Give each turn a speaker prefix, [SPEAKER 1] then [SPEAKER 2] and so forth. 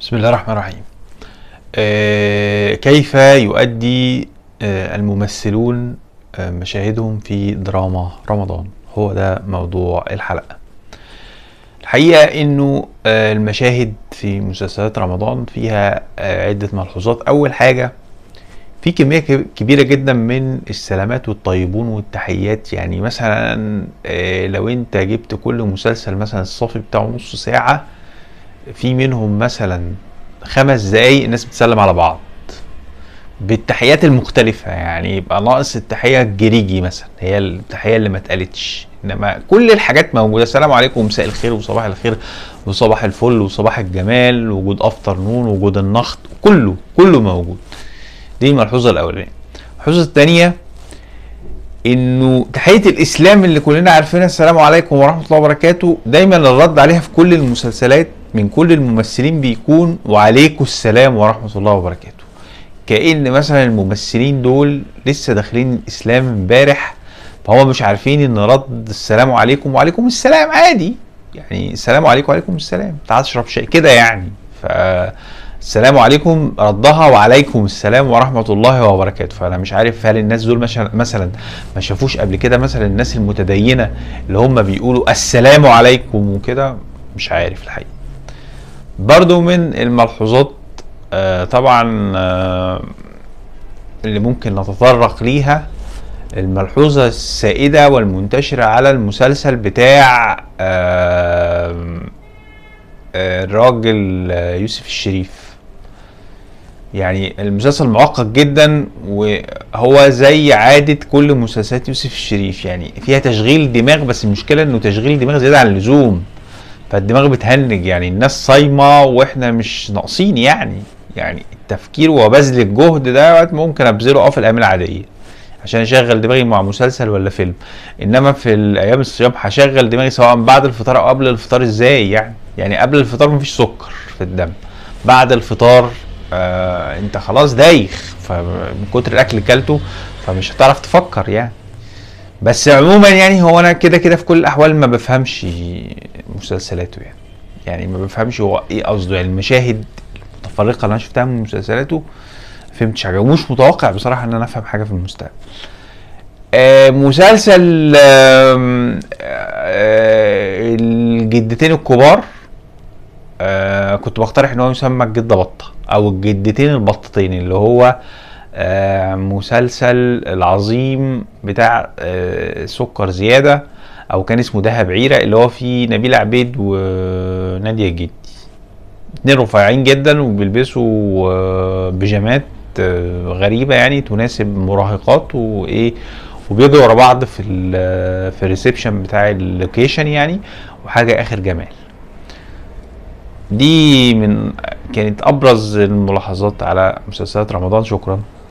[SPEAKER 1] بسم الله الرحمن الرحيم آه، كيف يؤدي آه، الممثلون آه، مشاهدهم في دراما رمضان هو ده موضوع الحلقة الحقيقة انه آه، المشاهد في مسلسلات رمضان فيها آه، عدة ملحوظات اول حاجة في كمية ك- كبيرة جدا من السلامات والطيبون والتحيات يعني مثلا آه، لو انت جبت كل مسلسل مثلا الصافي بتاعه نص ساعة في منهم مثلا خمس دقايق الناس بتسلم على بعض بالتحيات المختلفة يعني يبقى ناقص التحية الجريجي مثلا هي التحية اللي ما اتقالتش انما كل الحاجات موجودة السلام عليكم ومساء الخير وصباح الخير وصباح الفل وصباح الجمال وجود افطر نون وجود النخط كله كله موجود دي الملحوظة الأولانية الملحوظة الثانية انه تحية الاسلام اللي كلنا عارفينها السلام عليكم ورحمة الله وبركاته دايما الرد عليها في كل المسلسلات من كل الممثلين بيكون وعليكم السلام ورحمة الله وبركاته كأن مثلا الممثلين دول لسه داخلين الاسلام امبارح فهم مش عارفين ان رد السلام عليكم وعليكم السلام عادي يعني السلام عليكم وعليكم السلام تعال اشرب شيء كده يعني ف السلام عليكم ردها وعليكم السلام ورحمة الله وبركاته فأنا مش عارف هل الناس دول مش- مثلا ما شافوش قبل كده مثلا الناس المتدينة اللي هم بيقولوا السلام عليكم وكده مش عارف الحقيقة برضو من الملحوظات آه، طبعا آه، اللي ممكن نتطرق ليها الملحوظة السائدة والمنتشرة على المسلسل بتاع آه، آه، الراجل آه، يوسف الشريف يعني المسلسل معقد جدا وهو زي عادة كل مسلسلات يوسف الشريف يعني فيها تشغيل دماغ بس المشكلة انه تشغيل دماغ زيادة عن اللزوم فالدماغ بتهنج يعني الناس صايمة واحنا مش ناقصين يعني يعني التفكير وبذل الجهد ده ممكن ابذله اه في الايام العادية عشان اشغل دماغي مع مسلسل ولا فيلم انما في الايام الصيام هشغل دماغي سواء بعد الفطار او قبل الفطار ازاي يعني يعني قبل الفطار مفيش سكر في الدم بعد الفطار آه انت خلاص دايخ فمن كتر الاكل اللي كلته فمش هتعرف تفكر يعني بس عموما يعني هو انا كده كده في كل الاحوال ما بفهمش مسلسلاته يعني يعني ما بفهمش هو ايه قصده يعني المشاهد المتفرقه اللي انا شفتها من مسلسلاته ما فهمتش حاجه ومش متوقع بصراحه ان انا افهم حاجه في المستقبل آه مسلسل آم، آه الجدتين الكبار آه كنت بقترح ان هو يسمى الجده بطه او الجدتين البطتين اللي هو آه مسلسل العظيم بتاع آه سكر زياده او كان اسمه دهب عيره اللي هو فيه نبيل عبيد وناديه الجدي اتنين رفيعين جدا وبيلبسوا آه، بيجامات آه، غريبه يعني تناسب مراهقات وايه وبيجروا ورا بعض في ال- في الريسبشن بتاع اللوكيشن يعني وحاجه اخر جمال دي من كانت ابرز الملاحظات على مسلسلات رمضان شكرا